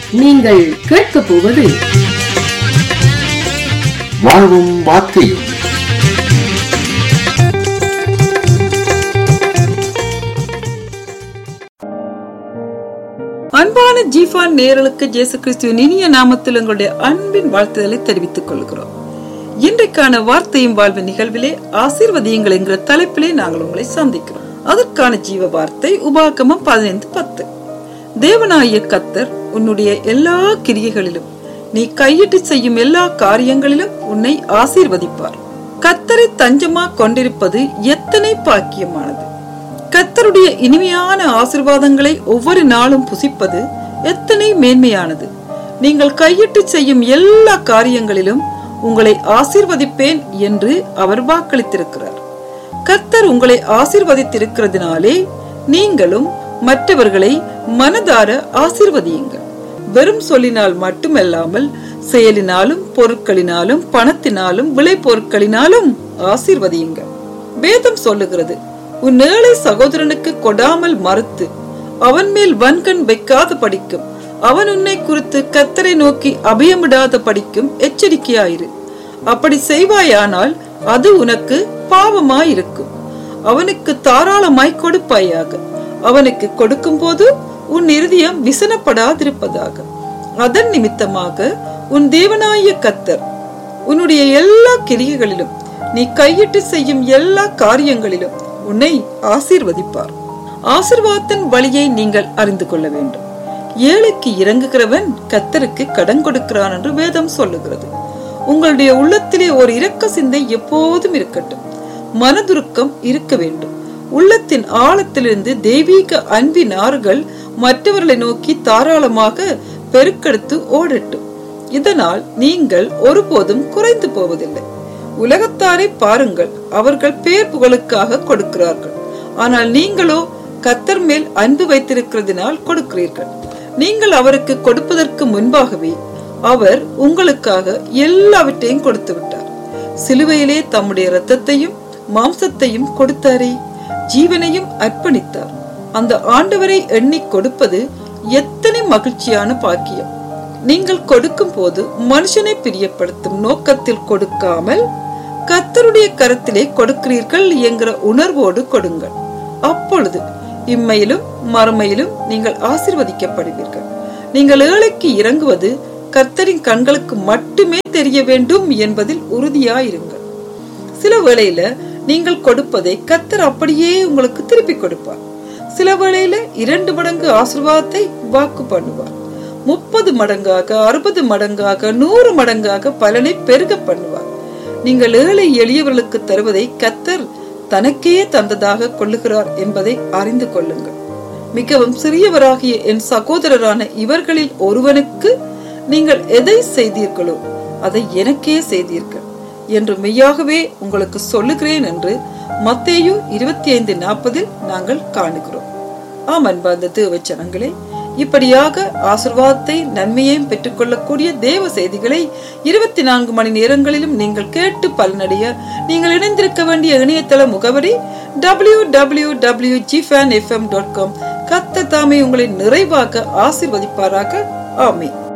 நீங்கள் கேட்கப் போவது வாழ்வும் வார்த்தையும் அன்பான ஜீஃபான் நேயர்களுக்கு இயேசு கிறிஸ்துவின் இனிய நாமத்தில் எங்களுடைய அன்பின் வாழ்த்துதலை தெரிவித்துக் கொள்கிறோம் இன்றைக்கான வார்த்தையும் வாழ்வு நிகழ்விலே ஆசீர்வதியுங்கள் என்கிற தலைப்பிலே நாங்கள் உங்களை சந்திக்கிறோம் அதற்கான ஜீவ வார்த்தை உபாகமம் பதினைந்து பத்து தேவனாய கத்தர் உன்னுடைய எல்லா கிரியைகளிலும் நீ கையிட்டு செய்யும் எல்லா காரியங்களிலும் உன்னை ஆசீர்வதிப்பார் கத்தரை தஞ்சமா கொண்டிருப்பது எத்தனை பாக்கியமானது கத்தருடைய இனிமையான ஆசிர்வாதங்களை ஒவ்வொரு நாளும் புசிப்பது எத்தனை மேன்மையானது நீங்கள் கையிட்டு செய்யும் எல்லா காரியங்களிலும் உங்களை ஆசீர்வதிப்பேன் என்று அவர் வாக்களித்திருக்கிறார் கத்தர் உங்களை ஆசீர்வதித்திருக்கிறதுனாலே நீங்களும் மற்றவர்களை மனதார ஆசீர்வதியுங்கள் வெறும் சொல்லினால் மட்டுமல்லாமல் செயலினாலும் பொருட்களினாலும் பணத்தினாலும் விளை பொருட்களினாலும் ஆசீர்வதியுங்கள் வேதம் சொல்லுகிறது உன் ஏழை சகோதரனுக்கு கொடாமல் மறுத்து அவன் மேல் வன்கண் வைக்காத படிக்கும் அவன் உன்னை குறித்து கத்தரை நோக்கி அபயமிடாத படிக்கும் எச்சரிக்கையாயிரு அப்படி செய்வாயானால் அது உனக்கு பாவமாயிருக்கும் அவனுக்கு தாராளமாய் கொடுப்பாயாக அவனுக்கு கொடுக்கும் போது உன் இருதயம் விசனப்படாதிருப்பதாக அதன் நிமித்தமாக உன் தேவனாய கத்தர் உன்னுடைய எல்லா கிரியைகளிலும் நீ கையிட்டு செய்யும் எல்லா காரியங்களிலும் உன்னை ஆசீர்வதிப்பார் ஆசிர்வாதத்தின் வழியை நீங்கள் அறிந்து கொள்ள வேண்டும் ஏழைக்கு இறங்குகிறவன் கத்தருக்கு கடன் கொடுக்கிறான் என்று வேதம் சொல்லுகிறது உங்களுடைய உள்ளத்திலே ஒரு இரக்க சிந்தை எப்போதும் இருக்கட்டும் மனதுருக்கம் இருக்க வேண்டும் உள்ளத்தின் ஆழத்திலிருந்து தெய்வீக அன்பின் ஆறுகள் மற்றவர்களை நோக்கி தாராளமாக பெருக்கெடுத்து ஓடட்டும் இதனால் நீங்கள் ஒருபோதும் குறைந்து போவதில்லை உலகத்தாரை பாருங்கள் அவர்கள் பேர் புகழுக்காக கொடுக்கிறார்கள் ஆனால் நீங்களோ கத்தர் மேல் அன்பு வைத்திருக்கிறதுனால் கொடுக்கிறீர்கள் நீங்கள் அவருக்கு கொடுப்பதற்கு முன்பாகவே அவர் உங்களுக்காக எல்லாவற்றையும் கொடுத்து விட்டார் சிலுவையிலே தம்முடைய இரத்தத்தையும் மாம்சத்தையும் கொடுத்தாரே ஜீவனையும் அர்ப்பணித்தார் அந்த ஆண்டவரை எண்ணி கொடுப்பது எத்தனை மகிழ்ச்சியான பாக்கியம் நீங்கள் கொடுக்கும் போது மனுஷனை பிரியப்படுத்தும் நோக்கத்தில் கொடுக்காமல் கத்தருடைய கரத்திலே கொடுக்கிறீர்கள் என்கிற உணர்வோடு கொடுங்கள் அப்பொழுது இம்மையிலும் மறுமையிலும் நீங்கள் ஆசிர்வதிக்கப்படுவீர்கள் நீங்கள் ஏழைக்கு இறங்குவது கர்த்தரின் கண்களுக்கு மட்டுமே தெரிய வேண்டும் என்பதில் உறுதியாயிருங்கள் சில வேளையில நீங்கள் கொடுப்பதை கத்தர் அப்படியே உங்களுக்கு திருப்பி கொடுப்பார் சில வேளையில இரண்டு மடங்கு ஆசிர்வாதத்தை வாக்கு பண்ணுவார் முப்பது மடங்காக அறுபது மடங்காக நூறு மடங்காக பலனை பெருக பண்ணுவார் நீங்கள் ஏழை எளியவர்களுக்கு தருவதை கத்தர் தனக்கே தந்ததாக கொள்ளுகிறார் என்பதை அறிந்து கொள்ளுங்கள் மிகவும் சிறியவராகிய என் சகோதரரான இவர்களில் ஒருவனுக்கு நீங்கள் எதை செய்தீர்களோ அதை எனக்கே செய்தீர்கள் என்று மெய்யாகவே உங்களுக்கு சொல்லுகிறேன் என்று மத்தேயு இருபத்தி ஐந்து நாற்பதில் நாங்கள் காணுகிறோம் ஆம் அன்பார்ந்த தேவச்சனங்களே இப்படியாக ஆசிர்வாதத்தை நன்மையையும் பெற்றுக்கொள்ளக்கூடிய தேவ செய்திகளை இருபத்தி நான்கு மணி நேரங்களிலும் நீங்கள் கேட்டு பலனடைய நீங்கள் இணைந்திருக்க வேண்டிய இணையதள முகவரி டபிள்யூ டபிள்யூ டபிள்யூ ஜிஃபேன் எஃப்எம் டாட் காம் கத்த தாமே உங்களை நிறைவாக ஆசிர்வதிப்பாராக ஆமே